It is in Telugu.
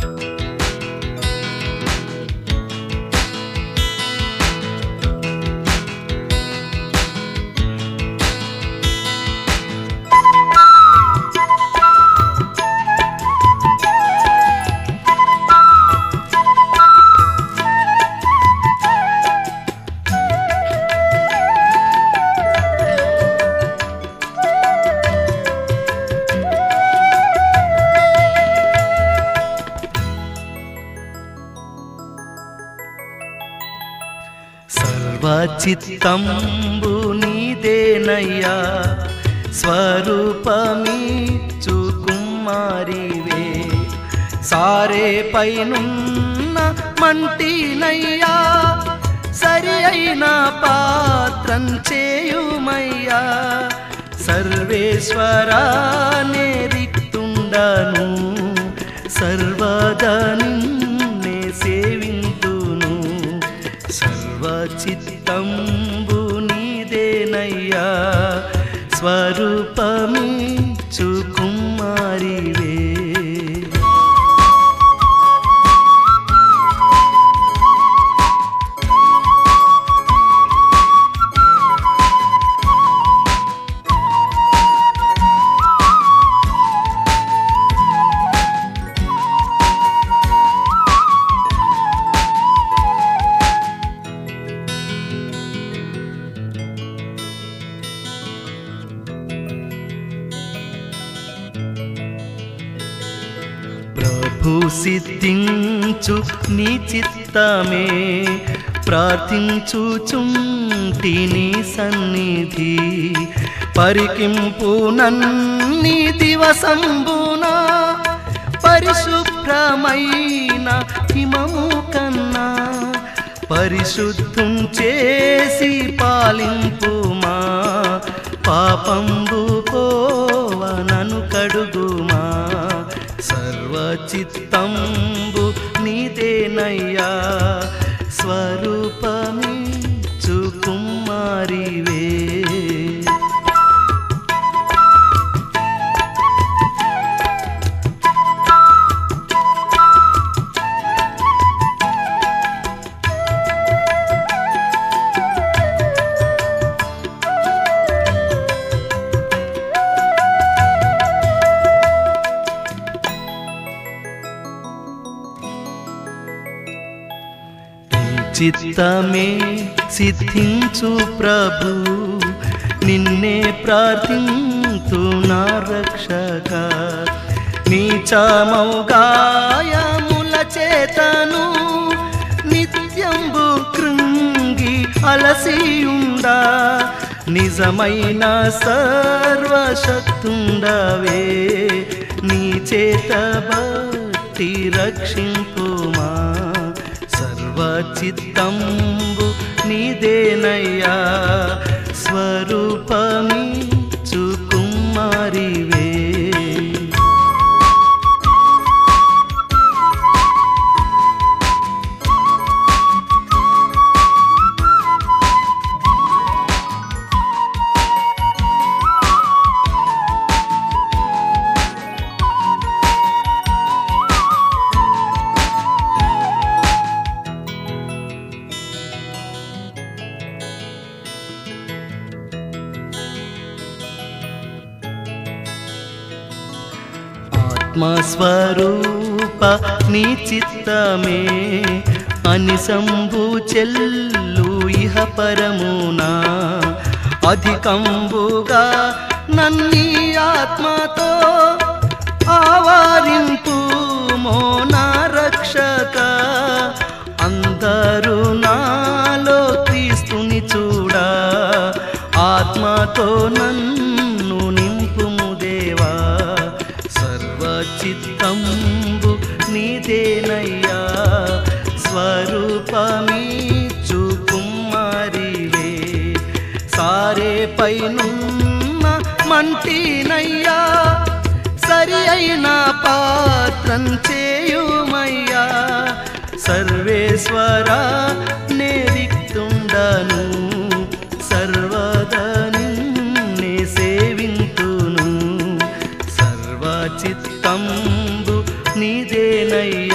సర్వచిత్తంబు నీదేనయ్యా స్వరూపమీచు కుమారివే సారే పైనున్న మంటినయ్యా సరి అయిన పాత్రం చేయుమయ్యా సర్వేశ్వరానే రిక్తుండను సర్వదా నిన్నే సేవింతును సర్వచిత్తంబు నీదేనయ్యా స్వరూపమీచు కుమారివే ప్రభు సిద్ధించు నీ చిత్తమే ప్రార్థించుచుంటి నీ సన్నిధి పరికింపు నన్ని దివసంబున పరిశుభ్రమైన హిమము కన్నా పరిశుద్ధం చేసి పాలింపుమా పాపంబు పోవనను కడుగుమా సర్వచిత్తంబు నీదేనయ్యా స్వరూపమి చుకుమారివే చిత్తమే సిద్ధించు ప్రభు నిన్నే ప్రార్థింతు నా రక్షక నీచమౌగాయముల చేతను నిత్యంబు కృంగి అలసియుండా నిజమైన సర్వశక్తుండవే నీ చేత బట్టి రక్షింపుమా సర్వచిత్తంబు నీదేనయ్యా స్వరూపమి చుకుమారివే ఆత్మస్వరూప నీ చిత్తమే అని సంభు చెల్లు ఇహ పరమునా అధికంబుగా నన్ని ఆత్మతో ఆవారింపు మోనా రక్షక అందరూ నాలో క్రీస్తుని చూడా ఆత్మతో నన్ను నింపుము దేవా సర్వచిత్తంబు నీదేనయ్యా స్వరూపమీ కుమారివే సారే పైనున్న మంటినయ్యా సరి అయిన పాత్రం చేయుమయ్యా సర్వేశ్వరా నేరిక్తుండను సర్వదనే సేవింతును సర్వచిత్తంబు నీదేనయ్యా